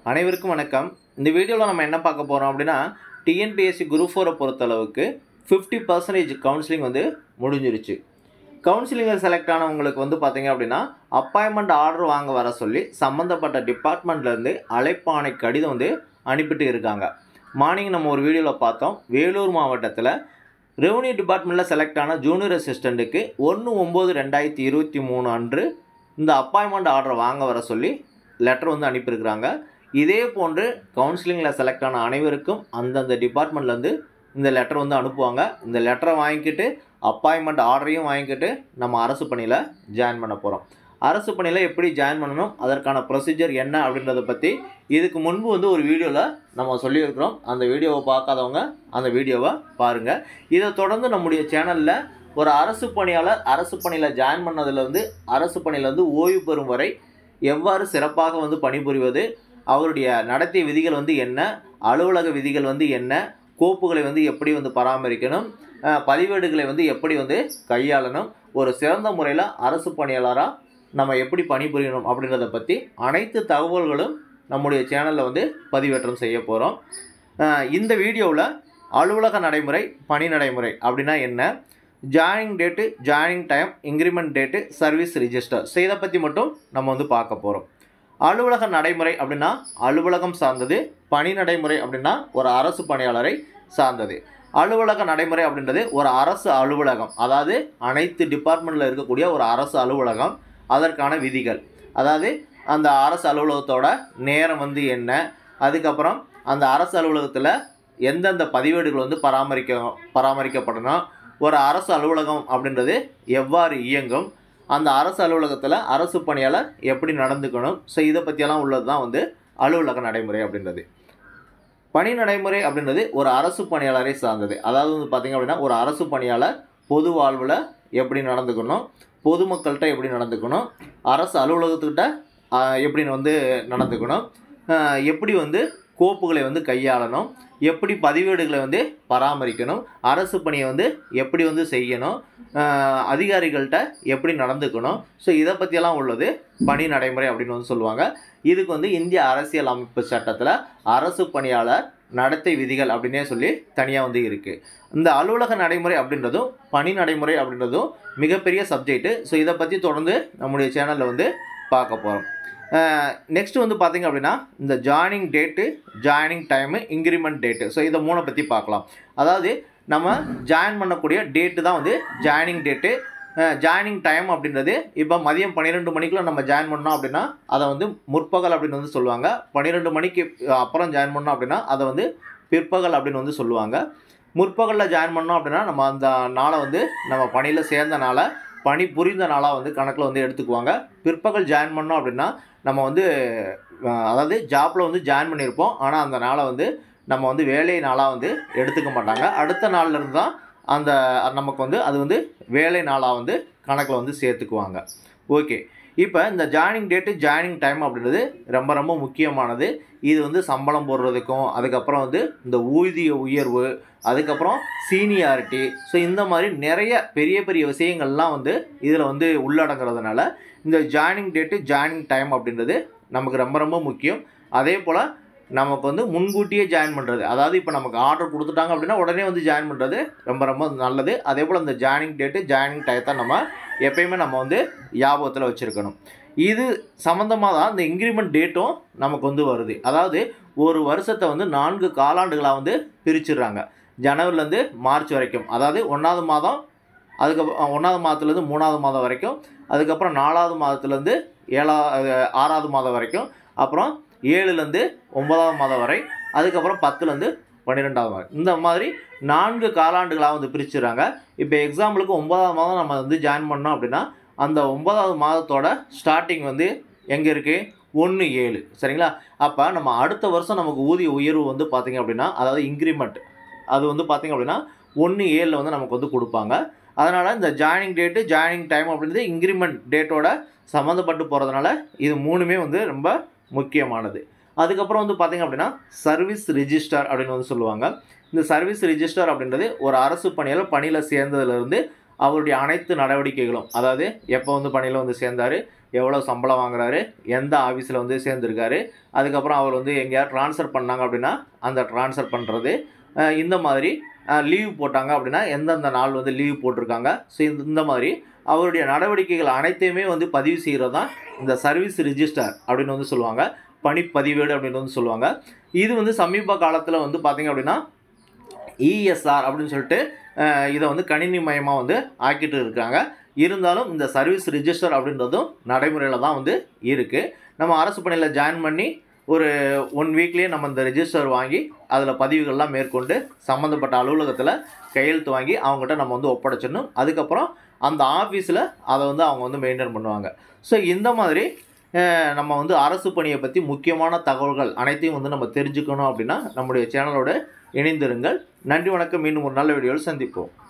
அனைவருக்கும் வணக்கம் இந்த வீடியோவில் நம்ம என்ன பார்க்க போகிறோம் அப்படின்னா டிஎன்பிஎஸ்சி குரூப் ஃபோரை பொறுத்தளவுக்கு ஃபிஃப்டி பர்சன்டேஜ் கவுன்சிலிங் வந்து முடிஞ்சிருச்சு கவுன்சிலிங்கில் செலக்ட் ஆனவங்களுக்கு வந்து பார்த்தீங்க அப்படின்னா அப்பாயின்மெண்ட் ஆர்டர் வாங்க வர சொல்லி சம்மந்தப்பட்ட டிபார்ட்மெண்ட்லேருந்து அழைப்பாணை கடிதம் வந்து அனுப்பிட்டு இருக்காங்க மார்னிங் நம்ம ஒரு வீடியோவில் பார்த்தோம் வேலூர் மாவட்டத்தில் ரெவன்யூ டிபார்ட்மெண்ட்டில் செலக்ட் ஆன ஜூனியர் அசிஸ்டண்ட்டுக்கு ஒன்று ஒம்பது ரெண்டாயிரத்தி இருபத்தி மூணு அன்று இந்த அப்பாயின்மெண்ட் ஆர்டர் வாங்க வர சொல்லி லெட்டர் வந்து அனுப்பியிருக்கிறாங்க இதே போன்று கவுன்சிலிங்கில் செலக்ட் ஆன அனைவருக்கும் அந்தந்த டிபார்ட்மெண்ட்லேருந்து இந்த லெட்டர் வந்து அனுப்புவாங்க இந்த லெட்டரை வாங்கிக்கிட்டு அப்பாயின்மெண்ட் ஆர்டரையும் வாங்கிக்கிட்டு நம்ம அரசு பணியில் ஜாயின் பண்ண போகிறோம் அரசு பணியில் எப்படி ஜாயின் பண்ணணும் அதற்கான ப்ரொசீஜர் என்ன அப்படின்றத பற்றி இதுக்கு முன்பு வந்து ஒரு வீடியோவில் நம்ம சொல்லியிருக்கிறோம் அந்த வீடியோவை பார்க்காதவங்க அந்த வீடியோவை பாருங்கள் இதை தொடர்ந்து நம்முடைய சேனலில் ஒரு அரசு பணியாளர் அரசு பணியில் ஜாயின் பண்ணதுலேருந்து அரசு பணியிலேருந்து ஓய்வு பெறும் வரை எவ்வாறு சிறப்பாக வந்து பணிபுரிவது அவருடைய நடத்தை விதிகள் வந்து என்ன அலுவலக விதிகள் வந்து என்ன கோப்புகளை வந்து எப்படி வந்து பராமரிக்கணும் அஹ், பதிவேடுகளை வந்து எப்படி வந்து கையாளணும் ஒரு சிறந்த முறையில் அரசு பணியாளராக நம்ம எப்படி பணிபுரியணும் அப்படின்றத பற்றி அனைத்து தகவல்களும் நம்முடைய சேனலில் வந்து பதிவேற்றம் செய்ய போகிறோம் இந்த வீடியோவில் அலுவலக நடைமுறை பணி நடைமுறை அப்படின்னா என்ன joining date joining time increment date service register so இதை பற்றி மட்டும் நம்ம வந்து பார்க்க போகிறோம் அலுவலக நடைமுறை அப்படின்னா அலுவலகம் சார்ந்தது பணி நடைமுறை அப்படின்னா ஒரு அரசு பணியாளரை சார்ந்தது அலுவலக நடைமுறை அப்படின்றது ஒரு அரசு அலுவலகம் அதாவது அனைத்து டிபார்ட்மெண்ட்டில் இருக்கக்கூடிய ஒரு அரசு அலுவலகம் அதற்கான விதிகள் அதாவது அந்த அரசு அலுவலகத்தோட நேரம் வந்து என்ன அதுக்கப்புறம் அந்த அரசு அலுவலகத்தில் எந்தெந்த பதிவேடுகள் வந்து பராமரிக்க பராமரிக்கப்படணும் ஒரு அரசு அலுவலகம் அப்படின்றது எவ்வாறு இயங்கும் அந்த அரசு அலுவலகத்தில் அரசு பணியாளர் எப்படி நடந்துக்கணும் ஸோ இதை பற்றியெல்லாம் உள்ளது தான் வந்து அலுவலக நடைமுறை அப்படின்றது பணி நடைமுறை அப்படின்றது ஒரு அரசு பணியாளரை சார்ந்தது அதாவது வந்து பார்த்திங்க அப்படின்னா ஒரு அரசு பணியாளர் பொது வாழ்வில் எப்படி நடந்துக்கணும் பொதுமக்கள்கிட்ட எப்படி நடந்துக்கணும் அரசு அலுவலகத்துக்கிட்ட ஆஹ், எப்படி வந்து நடந்துக்கணும் ஆஹ், எப்படி வந்து கோப்புகளை வந்து கையாளணும் எப்படி பதிவேடுகளை வந்து பராமரிக்கணும் அரசு பணியை வந்து எப்படி வந்து செய்யணும் ஆஹ், அதிகாரிகள்கிட்ட எப்படி நடந்துக்கணும் ஸோ இதை பற்றியெல்லாம் உள்ளது பணி நடைமுறை அப்படின்னு வந்து சொல்லுவாங்க இதுக்கு வந்து இந்திய அரசியல் அமைப்பு சட்டத்தில் அரசு பணியாளர் நடத்தை விதிகள் அப்படின்னே சொல்லி தனியாக வந்து இருக்குது இந்த அலுவலக நடைமுறை அப்படின்றதும் பணி நடைமுறை அப்படின்றதும் மிகப்பெரிய சப்ஜெக்ட்டு ஸோ இதை பற்றி தொடர்ந்து நம்முடைய சேனலில் வந்து பார்க்க போகிறோம் நெக்ஸ்ட் வந்து பார்த்திங்க அப்படின்னா இந்த joining date joining time increment date so இதை மூணை பற்றி பார்க்கலாம் அதாவது நம்ம ஜாயின் பண்ணக்கூடிய டேட்டு தான் வந்து ஜாயினிங் டேட்டு ஜாயினிங் டைம் அப்படின்றது இப்போ மதியம் பன்னிரெண்டு மணிக்குள்ள நம்ம ஜாயின் பண்ணோம் அப்படின்னா அதை வந்து முற்பகல் அப்படின்னு வந்து சொல்லுவாங்க பன்னிரெண்டு மணிக்கு அப்புறம் ஜாயின் பண்ணோம் அப்படின்னா அதை வந்து பிற்பகல் அப்படின்னு வந்து சொல்லுவாங்க முற்பகலில் ஜாயின் பண்ணோம் அப்படின்னா நம்ம அந்த நாளை வந்து நம்ம பணியில் சேர்ந்த நாளை பணி புரிந்த நாளாக வந்து கணக்கில் வந்து எடுத்துக்குவாங்க பிற்பகல் ஜாயின் பண்ணோம் அப்படின்னா நம்ம வந்து அஹ், அதாவது ஜாப்பில் வந்து ஜாயின் பண்ணியிருப்போம் ஆனால் அந்த நாளை வந்து நம்ம வந்து வேலை நாளாக வந்து எடுத்துக்க மாட்டாங்க அடுத்த நாள்ல இருந்து தான் அந்த நமக்கு வந்து அது வந்து வேலை நாளாக வந்து கணக்கில் வந்து சேர்த்துக்குவாங்க ஓகே இப்போ இந்த ஜாயினிங் டேட்டு ஜாயினிங் டைம் அப்படின்றது ரொம்ப ரொம்ப முக்கியமானது இது வந்து சம்பளம் போடுறதுக்கும் அதுக்கப்புறம் வந்து இந்த ஊதிய உயர்வு அதுக்கப்புறம் சீனியாரிட்டி ஸோ இந்த மாதிரி நிறைய பெரிய பெரிய விஷயங்கள்லாம் வந்து இதில் வந்து உள்ளடங்குறதுனால இந்த ஜாயினிங் டேட்டு ஜாயினிங் டைம் அப்படின்றது நமக்கு ரொம்ப ரொம்ப முக்கியம் அதே போல் நமக்கு வந்து முன்கூட்டியே ஜாயின் பண்ணுறது அதாவது இப்போ நமக்கு ஆர்டர் கொடுத்துட்டாங்க அப்படின்னா உடனே வந்து ஜாயின் பண்ணுறது ரொம்ப ரொம்ப நல்லது அதே போல் இந்த ஜாயினிங் டேட்டு ஜாயினிங் டயத்தை நம்ம எப்பயுமே நம்ம வந்து ஞாபகத்தில் வச்சுருக்கணும் இது சம்மந்தமாக தான் இந்த இன்க்ரிமெண்ட் டேட்டும் நமக்கு வந்து வருது அதாவது ஒரு வருஷத்தை வந்து நான்கு காலாண்டுகளாக வந்து பிரிச்சிடுறாங்க ஜனவரிலேருந்து மார்ச் வரைக்கும் அதாவது ஒன்றாவது மாதம் அதுக்கப்புறம் ஒன்றாவது மாதத்துலேருந்து மூணாவது மாதம் வரைக்கும் அதுக்கப்புறம் நாலாவது மாதத்துலேருந்து ஏழா அஹ் ஆறாவது மாதம் வரைக்கும் அப்புறம் ஏழுலேருந்து ஒன்பதாவது மாதம் வரை அதுக்கப்புறம் பத்துலேருந்து பன்னிரெண்டாவது மாதம் இந்த மாதிரி நான்கு காலாண்டுகளாக வந்து பிரிச்சுறாங்க இப்போ எக்ஸாம்பிளுக்கு ஒன்பதாவது மாதம் நம்ம வந்து ஜாயின் பண்ணோம் அப்படின்னா அந்த ஒன்பதாவது மாதத்தோட ஸ்டார்டிங் வந்து எங்கே இருக்குது ஒன்று ஏழு சரிங்களா அப்போ நம்ம அடுத்த வருஷம் நமக்கு ஊதிய உயர்வு வந்து பார்த்திங்க அப்படின்னா அதாவது இன்க்ரிமெண்ட் அது வந்து பார்த்திங்க அப்படின்னா ஒன்று ஏழில் வந்து நமக்கு வந்து கொடுப்பாங்க அதனால் இந்த ஜாயினிங் டேட்டு ஜாயினிங் டைம் அப்படின்றது இன்க்ரிமெண்ட் டேட்டோட சம்மந்தப்பட்டு போகிறதுனால இது மூணுமே வந்து ரொம்ப முக்கியமானது அதுக்கப்புறம் வந்து பார்த்திங்க அப்படின்னா சர்வீஸ் ரிஜிஸ்டர் அப்படின்னு வந்து சொல்லுவாங்க இந்த சர்வீஸ் ரிஜிஸ்டர் அப்படின்றது ஒரு அரசு பணியில் பணியில் சேர்ந்ததுலேருந்து அவருடைய அனைத்து நடவடிக்கைகளும் அதாவது எப்போ வந்து பணியில் வந்து சேர்ந்தார் எவ்வளோ சம்பளம் வாங்குறாரு எந்த ஆஃபீஸில் வந்து சேர்ந்துருக்காரு அதுக்கப்புறம் அவர் வந்து எங்கேயாவது ட்ரான்ஸ்ஃபர் பண்ணாங்க அப்படின்னா அந்த ட்ரான்ஸ்ஃபர் பண்ணுறது இந்த மாதிரி லீவ் போட்டாங்க அப்படின்னா எந்தெந்த நாள் வந்து லீவ் போட்டிருக்காங்க ஸோ இந்த மாதிரி அவருடைய நடவடிக்கைகள் அனைத்தையுமே வந்து பதிவு செய்கிறது தான் இந்த சர்வீஸ் ரிஜிஸ்டர் அப்படின்னு வந்து சொல்லுவாங்க பணிப்பதிவேடு அப்படின்னு வந்து சொல்லுவாங்க இது வந்து சமீப காலத்தில் வந்து பார்த்திங்க அப்படின்னா இஎஸ்ஆர் அப்படின்னு சொல்லிட்டு அஹ், இதை வந்து கணினி மயமாக வந்து ஆக்கிட்டு இருக்காங்க இருந்தாலும் இந்த சர்வீஸ் ரிஜிஸ்டர் அப்படின்றதும் நடைமுறையில் தான் வந்து இருக்குது நம்ம அரசு பணியில் ஜாயின் பண்ணி ஒரு ஒன் வீக்லேயே நம்ம இந்த ரெஜிஸ்டர் வாங்கி அதில் பதிவுகள்லாம் மேற்கொண்டு சம்மந்தப்பட்ட அலுவலகத்தில் கையெழுத்து வாங்கி அவங்ககிட்ட நம்ம வந்து ஒப்படைச்சிடணும் அதுக்கப்புறம் அந்த ஆஃபீஸில் அதை வந்து அவங்க வந்து மெயின்டைன் பண்ணுவாங்க ஸோ இந்த மாதிரி அஹ், நம்ம வந்து அரசு பணியை பற்றி முக்கியமான தகவல்கள் அனைத்தையும் வந்து நம்ம தெரிஞ்சுக்கணும் அப்படின்னா நம்முடைய சேனலோட இணைந்திருங்கள் நன்றி வணக்கம் மீண்டும் ஒரு நல்ல வீடியோவில் சந்திப்போம்